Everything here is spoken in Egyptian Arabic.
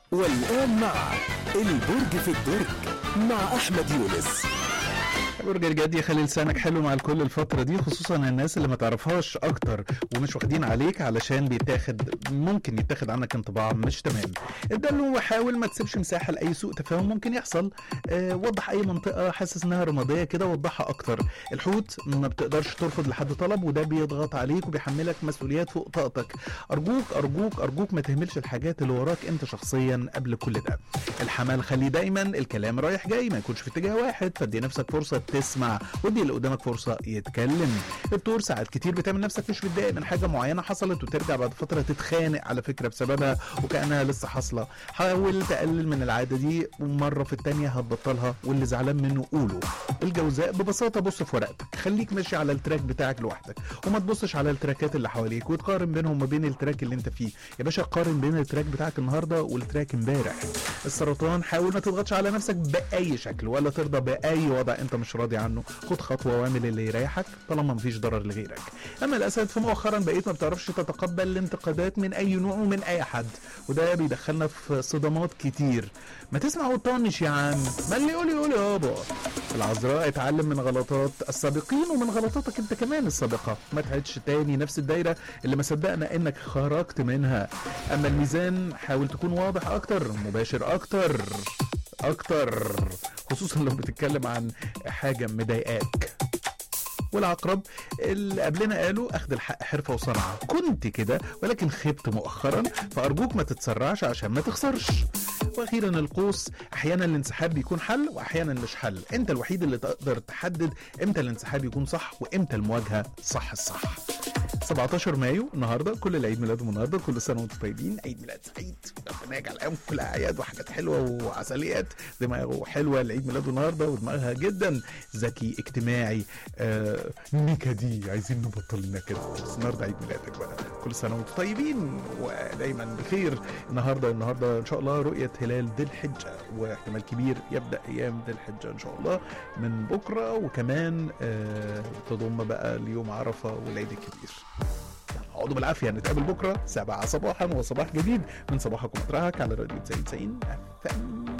والآن مع البرج في الدرج مع أحمد يونس برج الجدي خلي لسانك حلو مع الكل الفترة دي خصوصا الناس اللي ما تعرفهاش أكتر ومش واخدين عليك علشان بيتاخد ممكن يتاخد عنك انطباع مش تمام اداله وحاول ما تسيبش مساحة لأي سوء تفاهم ممكن يحصل اه وضح أي منطقة حاسس إنها رمادية كده وضحها أكتر الحوت ما بتقدرش ترفض لحد طلب وده بيضغط عليك وبيحملك مسؤوليات فوق طاقتك أرجوك أرجوك أرجوك ما تهملش الحاجات اللي وراك أنت شخصيا قبل كل ده الحمل خلي دايما الكلام رايح جاي ما يكونش في اتجاه واحد فادي نفسك فرصة تسمع ودي اللي قدامك فرصة يتكلم الدكتور ساعات كتير بتعمل نفسك مش متضايق من حاجة معينة حصلت وترجع بعد فترة تتخانق على فكرة بسببها وكأنها لسه حاصلة حاول تقلل من العادة دي ومرة في التانية هتبطلها واللي زعلان منه قوله الجوزاء ببساطة بص في ورقتك خليك ماشي على التراك بتاعك لوحدك وما تبصش على التراكات اللي حواليك وتقارن بينهم وما بين التراك اللي انت فيه يا باشا قارن بين التراك بتاعك النهارده والتراك امبارح السرطان حاول ما تضغطش على نفسك باي شكل ولا ترضى باي وضع انت مش راضي عنه خد خطوه واعمل اللي يريحك طالما مفيش ضرر لغيرك اما الاسد فمؤخرا بقيت ما بتعرفش تتقبل الانتقادات من اي نوع ومن اي حد وده بيدخلنا في صدمات كتير ما تسمع وطنش يا عم ما اللي يقول يقول يابا العذراء اتعلم من غلطات السابقين ومن غلطاتك انت كمان السابقه ما تعيدش تاني نفس الدايره اللي ما صدقنا انك خرجت منها اما الميزان حاول تكون واضح اكتر مباشر اكتر اكتر خصوصا لو بتتكلم عن حاجه مضايقاك والعقرب اللي قبلنا قالوا اخذ الحق حرفه وصنعه كنت كده ولكن خبت مؤخرا فارجوك ما تتسرعش عشان ما تخسرش واخيرا القوس احيانا الانسحاب بيكون حل واحيانا مش حل انت الوحيد اللي تقدر تحدد امتى الانسحاب يكون صح وامتى المواجهه صح الصح 17 مايو النهارده كل العيد ميلادهم النهارده كل سنه وانتم طيبين عيد ميلاد سعيد ربنا يجعل ايام كلها اعياد وحاجات حلوه وعسليات دماغه حلوه العيد ميلاده النهارده ودماغها جدا ذكي اجتماعي آه نكدي عايزين نبطل النكد بس النهارده عيد ميلادك بقى كل سنه وانتم طيبين ودايما بخير النهارده النهارده ان شاء الله رؤيه هلال ذي الحجه واحتمال كبير يبدا ايام ذي الحجه ان شاء الله من بكره وكمان آه تضم بقى ليوم عرفه والعيد الكبير اقعدوا بالعافيه نتقابل بكره 7 صباحا وصباح جديد من صباحكم مطرحك على راديو 99 اف ام